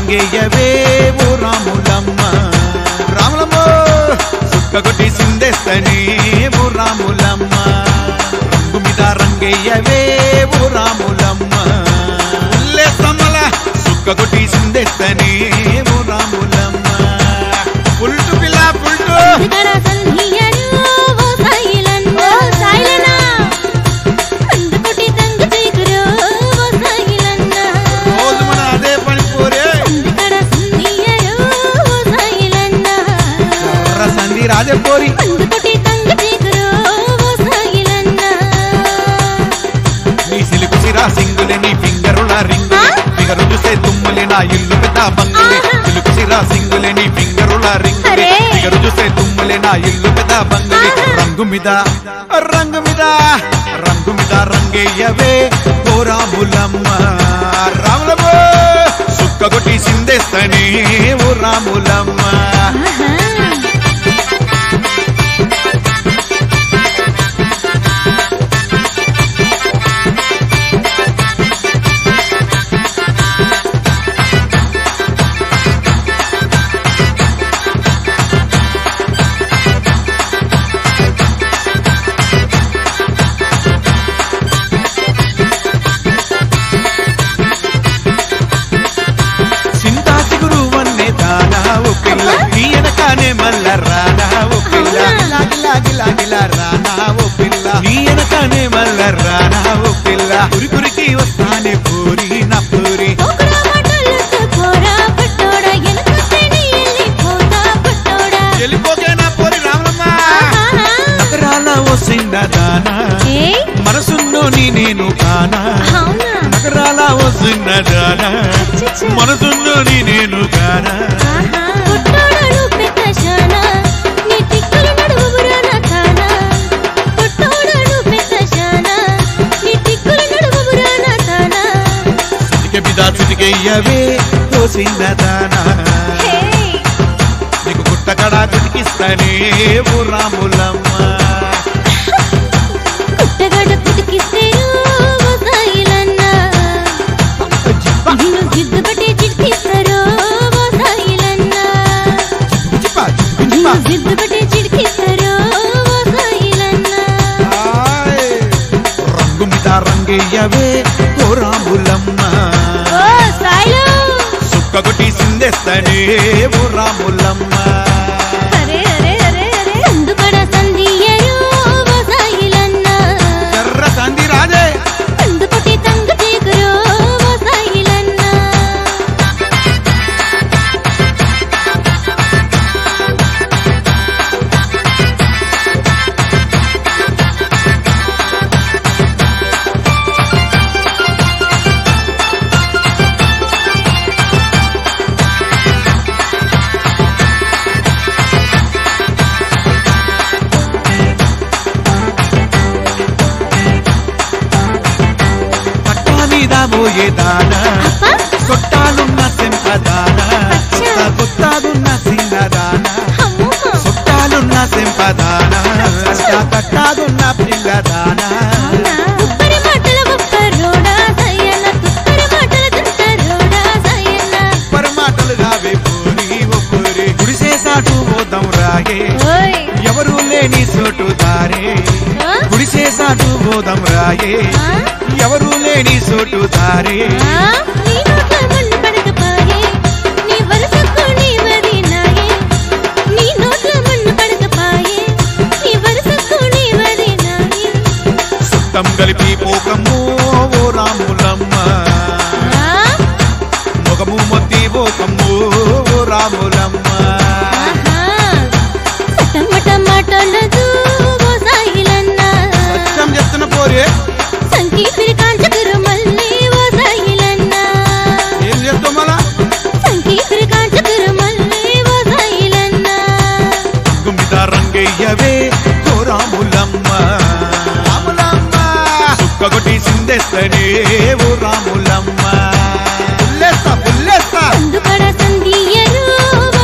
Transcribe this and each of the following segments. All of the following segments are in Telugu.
రంగేయవే ఓ రాములమ్మ రాములమ్మ సుక్కగొట్టి సిందేస్తనే ఓ రాములమ్మ రంగు మీద రంగేయవే ఓ రాములమ్మ ఉల్లే సమ్మల సుక్కగొట్టి సిందేస్తనే ఓ రాములమ్మ పుల్టు పిల్ల పుల్టు ఇక్కడ సంధియను ఓ సాయిలన్న సాయిలనా అందుకుటి తంగు చీకురు ఓ సాయిలన్న రోజు మన అదే పని పోరే ఇక్కడ సంధియను ఓ సాయిలన్న ఎర్ర సంధి రాజే పోరి అందుకుటి తంగు చీకురు ఓ సాయిలన్న నీ సిలుకు సిరా సింగులే నీ ఫింగరుల రింగులే ఫిగరు చూస్తే తుమ్ములే నా ఇల్లు పెద్ద బంగులే ఆహా. సిలుకు సిరా సింగులే నీ ఫింగరుల రింగులే అరే. ఫిగరు చూస్తే తుమ్ములే నా ఇల్లు పెద్ద బంగులే ఆహా. రంగు మీద రంగు మీద రంగు మీద రంగేయవే ఓ రాములమ్మ రాములమ్మ సుక్కగొట్టి సిందేస్తనే ఓ రాములమ్మ ఆహా సింతా సిగురు వన్నే దానా ఓ పిల్ల నీ వెనకానే మల్ల రానా ఓ పిల్ల అవునా? గిలా గిలా గిలా రానా ఓ పిల్ల నీ వెనకానే మల్ల రానా ఓ పిల్ల కురి కురికి వస్తానే పూరి నా పూరి పోకురా మాటలతో పోరా పట్టోడా ఎనకొస్తే నీ వెళ్ళిపోతా పట్టోడా వెళ్ళిపోకే నా పూరి రామలమ్మ ఆహా నగరాల ఓ సింద దానా ఏయ్ మనసున్నో నీ నేను కానా అవునా నగరాల ఓ సింద దానా అచ్చచ్చ. మనసున్నో నీ నేను కానా ఆహా పుట్టోడను పెద్ద శానా నీ తిక్కులు నడువురా నా తానా పుట్టోడను పెద్ద శానా నీ తిక్కులు నడువురా నా తానా చిటికె బిదా చిటికెయ్యవే ఓ సిందదానా హే నీకు గుట్టకడ చిటికిస్తానే ఓ రాములమ్మ పుట్టగడ పుటికిస్తే ఓ సాయిలన్న నిన్ను జిద్దు పట్టి చిటికిస్తారు ఓ సాయిలన్న చిప్పా, చిప్పు, నిన్ను చిప్పా. జిద్దు పట్టి చిటికిస్తారు ఓ సాయిలన్న ఆయ్. రంగు మీద రంగేయ్యవే ఓ రాములమ్మ ఓ సాయిలు సుక్కగొట్టి సిందేస్తానే ఓ రాములమ్మ అరే అరే అరే అరే సందుకడ సంధియరు ఓ సాయిలన్న ఎర్ర సంధి రాజే సందుకొట్టి తంగు చీకురు ఓ సాయిలన్న పట్టా మీద పోయే దానా అప్పా సొట్టాలున్న సెంపదానా కొత్త కొత్తదున్న సిన్నదానా అమ్మమ్మ చుట్టాలున్న సెంపదానా కట్టాదున్న పిల్లదానా అవునా ఉప్పరి మాటల ఒక్కరోడా సయ్యన్న తుప్పరి మాటల తుంటరోడా సయ్యన్న పరి మాటలు రావే పూరి ఓ పూరి గుడిసేసాటు పోదాం రాగే ఓయ్ ఎవరు లేని చోటు దారే ఆ? గుడిసేసాటు పోదాం రాగే ఆ? ఎవరు లేని చోటు దారే ఆ? నీ నోట్ల మన్ను పడకపాయే నీ వరసకు నీ వదినాయే నీ నోట్ల మన్ను పడకపాయే నీ వరసకు నీ వదినాయే సుత్తం కలిపి పోకము ఓ రాములమ్మ ఆ? మొగము మొత్తి పోకము ఓ రాములమ్మ ఆహా సటమట మాటలదు ఓ సాయిలన్న సత్యం చెప్తున్న పోరే సంకీర్తి కాంచకురు మళ్ళీ ఓ సాయిలన్న ఏం చేస్తాం మళ్ళా సంకీర్తి కాంచకురు మళ్ళీ ఓ సాయిలన్న గుమ్మిద రంగయ్యవే ఓ రాములమ్మ రాములమ్మ సుక్కగొట్టి సిందేస్తనే ఓ రాములమ్మ పుల్లేస్తా పుల్లేస్తా అందుకడ సంధియరు ఓ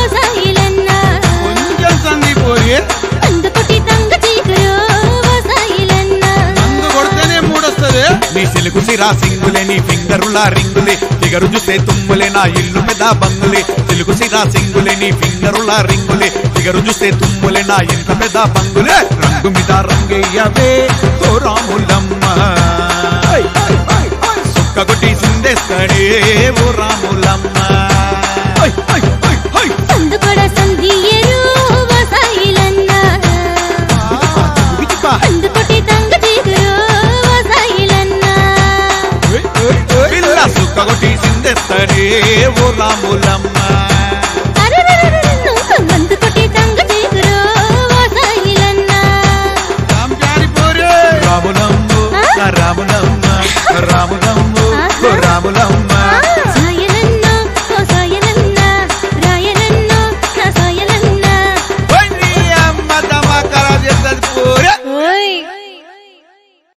నీ సిలుకు సిరా సింగులే నీ ఫింగరుల రింగులే ఫిగరు చూస్తే తుమ్ములే నా ఇల్లు పెద్ద బంగులే సిలుకు సిరా సింగులే నీ ఫింగరుల రింగులే ఫిగరు చూస్తే తుమ్ములే నా ఇంట్లో పెద్ద బంగులే రంగు మీద రంగయ్యవే ఓ రాములమ్మ సుక్క కొట్టి సిందేస్తాడే ఓ రాములమ్మ